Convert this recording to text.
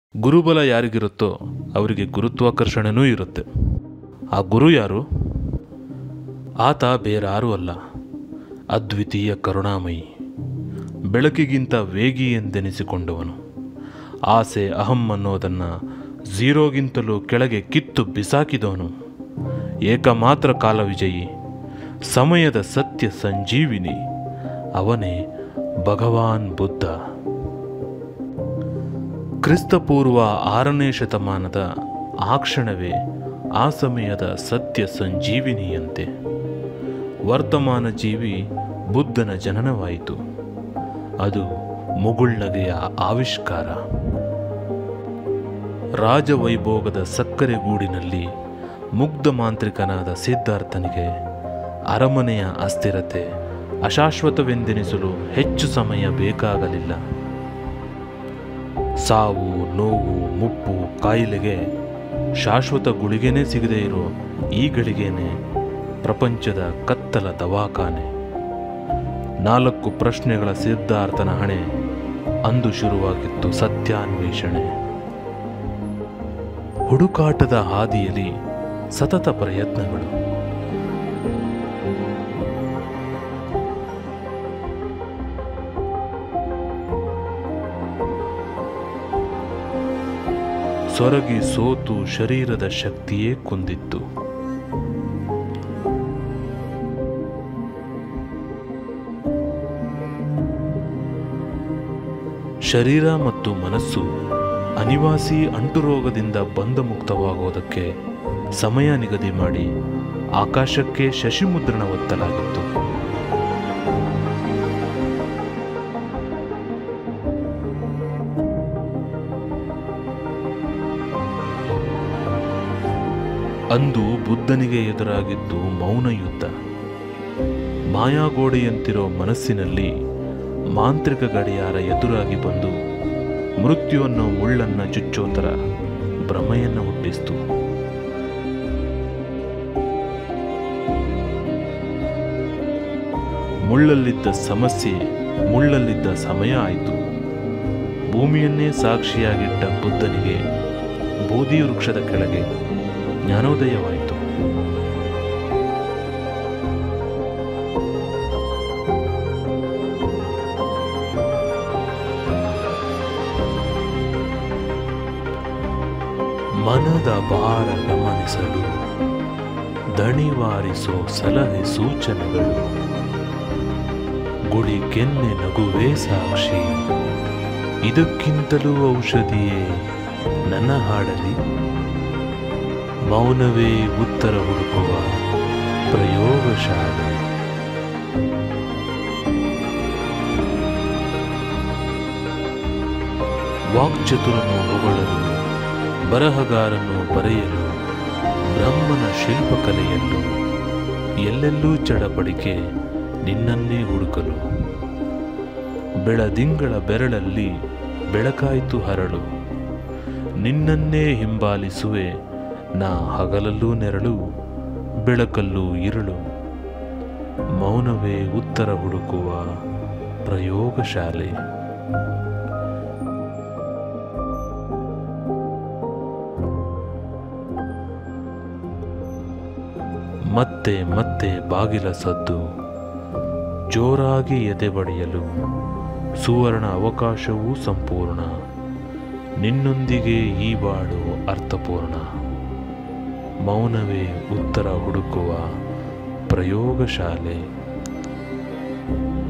ಗುರುಬಲ ಯಾರಿಗಿರುತ್ತೋ ಅವರಿಗೆ ಗುರುತ್ವಾಕರ್ಷಣೆನೂ ಇರುತ್ತೆ ಆ ಗುರು ಯಾರು ಆತ ಬೇರಾರೂ ಅಲ್ಲ ಅದ್ವಿತೀಯ ಕರುಣಾಮಯಿ ಬೆಳಕಿಗಿಂತ ವೇಗಿ ಎಂದೆನಿಸಿಕೊಂಡವನು ಆಸೆ ಅಹಂ ಅನ್ನೋದನ್ನು ಝೀರೋಗಿಂತಲೂ ಕೆಳಗೆ ಕಿತ್ತು ಬಿಸಾಕಿದವನು ಏಕಮಾತ್ರ ಕಾಲವಿಜಯಿ ಸಮಯದ ಸತ್ಯ ಸಂಜೀವಿನಿ ಅವನೇ ಭಗವಾನ್ ಬುದ್ಧ ಕ್ರಿಸ್ತಪೂರ್ವ ಆರನೇ ಶತಮಾನದ ಆ ಕ್ಷಣವೇ ಆ ಸಮಯದ ಸತ್ಯ ಸಂಜೀವಿನಿಯಂತೆ ವರ್ತಮಾನ ಜೀವಿ ಬುದ್ಧನ ಜನನವಾಯಿತು ಅದು ಮುಗುಳ್ನಗೆಯ ಆವಿಷ್ಕಾರ ರಾಜವೈಭೋಗದ ಸಕ್ಕರೆ ಗೂಡಿನಲ್ಲಿ ಮುಗ್ಧ ಮಾಂತ್ರಿಕನಾದ ಸಿದ್ಧಾರ್ಥನಿಗೆ ಅರಮನೆಯ ಅಸ್ಥಿರತೆ ಅಶಾಶ್ವತವೆಂದೆನಿಸಲು ಹೆಚ್ಚು ಸಮಯ ಬೇಕಾಗಲಿಲ್ಲ ಸಾವು ನೋವು ಮುಪ್ಪು ಕಾಯಿಲೆಗೆ ಶಾಶ್ವತ ಗುಳಿಗೆನೇ ಸಿಗದೇ ಇರೋ ಈ ಗಳಿಗೆನೆ ಪ್ರಪಂಚದ ಕತ್ತಲ ದವಾಖಾನೆ ನಾಲ್ಕು ಪ್ರಶ್ನೆಗಳ ಸಿದ್ಧಾರ್ಥನ ಹಣೆ ಅಂದು ಶುರುವಾಗಿತ್ತು ಸತ್ಯಾನ್ವೇಷಣೆ ಹುಡುಕಾಟದ ಹಾದಿಯಲ್ಲಿ ಸತತ ಪ್ರಯತ್ನಗಳು ಸೊರಗಿ ಸೋತು ಶರೀರದ ಶಕ್ತಿಯೇ ಕುಂದಿತ್ತು ಶರೀರ ಮತ್ತು ಮನಸ್ಸು ಅನಿವಾಸಿ ಅಂಟುರೋಗದಿಂದ ಬಂಧಮುಕ್ತವಾಗುವುದಕ್ಕೆ ಸಮಯ ನಿಗದಿ ಮಾಡಿ ಆಕಾಶಕ್ಕೆ ಶಶಿಮುದ್ರಣ ಒತ್ತಲಾಗಿತ್ತು ಅಂದು ಬುದ್ಧನಿಗೆ ಎದುರಾಗಿದ್ದು ಮೌನ ಯುದ್ಧ ಮಾಯಾಗೋಡೆಯಂತಿರೋ ಮನಸ್ಸಿನಲ್ಲಿ ಮಾಂತ್ರಿಕ ಗಡಿಯಾರ ಎದುರಾಗಿ ಬಂದು ಮೃತ್ಯುವನ್ನು ಮುಳ್ಳನ್ನ ಚುಚ್ಚೋ ಥರ ಭ್ರಮೆಯನ್ನು ಹುಟ್ಟಿಸ್ತು ಮುಳ್ಳಲ್ಲಿದ್ದ ಸಮಸ್ಯೆ ಮುಳ್ಳಲ್ಲಿದ್ದ ಸಮಯ ಆಯಿತು ಭೂಮಿಯನ್ನೇ ಸಾಕ್ಷಿಯಾಗಿಟ್ಟ ಬುದ್ಧನಿಗೆ ಬೋಧಿ ವೃಕ್ಷದ ಕೆಳಗೆ ಜ್ಞಾನೋದಯವಾಯಿತು ಮನದ ಭಾರ ಗಮನಿಸಲು ದಣಿವಾರಿಸೋ ಸಲಹೆ ಸೂಚನೆಗಳು ಗುಡಿ ಕೆನ್ನೆ ನಗುವೇ ಸಾಕ್ಷಿ ಇದಕ್ಕಿಂತಲೂ ಔಷಧಿಯೇ ನನ್ನ ಹಾಡಲಿ ಮೌನವೇ ಉತ್ತರ ಹುಡುಕುವ ಪ್ರಯೋಗಶಾಲೆ ವಾಕ್ಚತುರನು ಹೊಗಳಲು ಬರಹಗಾರನು ಬರೆಯಲು ಬ್ರಹ್ಮನ ಶಿಲ್ಪಕಲೆಯಲ್ಲೂ ಎಲ್ಲೆಲ್ಲೂ ಚಡಪಡಿಕೆ ನಿನ್ನನ್ನೇ ಹುಡುಕಲು ಬೆಳದಿಂಗಳ ಬೆರಳಲ್ಲಿ ಬೆಳಕಾಯ್ತು ಹರಳು ನಿನ್ನನ್ನೇ ಹಿಂಬಾಲಿಸುವೆ ನಾ ಹಗಲಲ್ಲೂ ನೆರಳು ಬೆಳಕಲ್ಲೂ ಇರುಳು ಮೌನವೇ ಉತ್ತರ ಹುಡುಕುವ ಪ್ರಯೋಗಶಾಲೆ ಮತ್ತೆ ಮತ್ತೆ ಬಾಗಿಲ ಸದ್ದು ಜೋರಾಗಿ ಎದೆ ಬಡಿಯಲು ಸುವರ್ಣ ಅವಕಾಶವೂ ಸಂಪೂರ್ಣ ನಿನ್ನೊಂದಿಗೆ ಈ ಬಾಳು ಅರ್ಥಪೂರ್ಣ ಮೌನವೇ ಉತ್ತರ ಹುಡುಕುವ ಪ್ರಯೋಗಶಾಲೆ